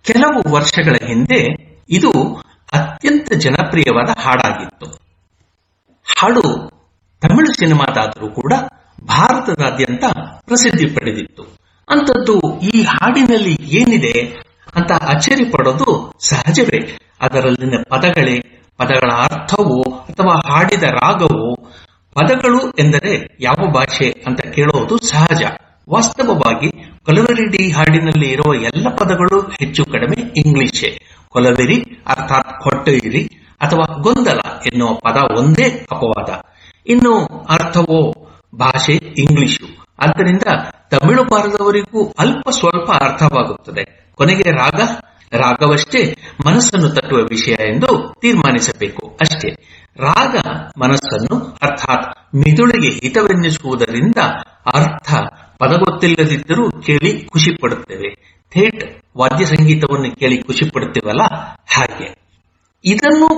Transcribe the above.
ಕೆಲವು ವರ್ಷಗಳ ಹಿಂದೆ ಇದು ಅತ್ಯಂತ ಜನಪ್ರಿಯವಾದ ಹಾಡಾಗಿತ್ತು ಹಾಡು ತಮಿಳು ಸಿನಿಮಾದಾದರೂ ಕೂಡ ಭಾರತದಾದ್ಯಂತ ಪ್ರಸಿದ್ಧಿ ಪಡೆದಿತ್ತು ಅಂತದ್ದು ಈ ಹಾಡಿನಲ್ಲಿ ಏನಿದೆ ಅಂತ ಅಚ್ಚರಿ ಪಡೋದು ಸಹಜವೇ ಅದರಲ್ಲಿನ ಪದಗಳೇ ಪದಗಳ ಅರ್ಥವೋ ಅಥವಾ ಹಾಡಿದ ರಾಗವೋ ಪದಗಳು ಎಂದರೆ ಯಾವ ಭಾಷೆ ಅಂತ ಕೇಳೋದು ಸಹಜ ವಾಸ್ತವವಾಗಿ ಕೊಲವೆರಿಡಿ ಹಾಡಿನಲ್ಲಿ ಇರುವ ಎಲ್ಲ ಪದಗಳು ಹೆಚ್ಚು ಕಡಿಮೆ ಇಂಗ್ಲಿಷೇ ಕೊಲವೆರಿ ಅರ್ಥಾತ್ ಹೊಟ್ಟೆಯಿರಿ ಅಥವಾ ಗೊಂದಲ ಎನ್ನುವ ಪದ ಒಂದೇ ಅಪವಾದ ಇನ್ನು ಅರ್ಥವೋ ಭಾಷೆ ಇಂಗ್ಲಿಷು ಆದ್ದರಿಂದ ತಮಿಳು ಬಾರದವರಿಗೂ ಅಲ್ಪ ಸ್ವಲ್ಪ ಅರ್ಥವಾಗುತ್ತದೆ ಕೊನೆಗೆ ರಾಗ ರಾಗವಷ್ಟೇ ಮನಸ್ಸನ್ನು ತಟ್ಟುವ ವಿಷಯ ಎಂದು ತೀರ್ಮಾನಿಸಬೇಕು ಅಷ್ಟೇ ರಾಗ ಮನಸ್ಸನ್ನು ಅರ್ಥಾತ್ ಮಿದುಳಿಗೆ ಹಿತವೆನ್ನಿಸುವುದರಿಂದ ಅರ್ಥ ಪದಗೊತ್ತಿಲ್ಲದಿದ್ದರೂ ಕೇಳಿ ಖುಷಿ ಪಡುತ್ತೇವೆ ಥೇಟ್ ವಾದ್ಯ ಸಂಗೀತವನ್ನು ಕೇಳಿ ಖುಷಿ ಪಡುತ್ತೇವಲ್ಲ ಹಾಗೆ ಇದನ್ನು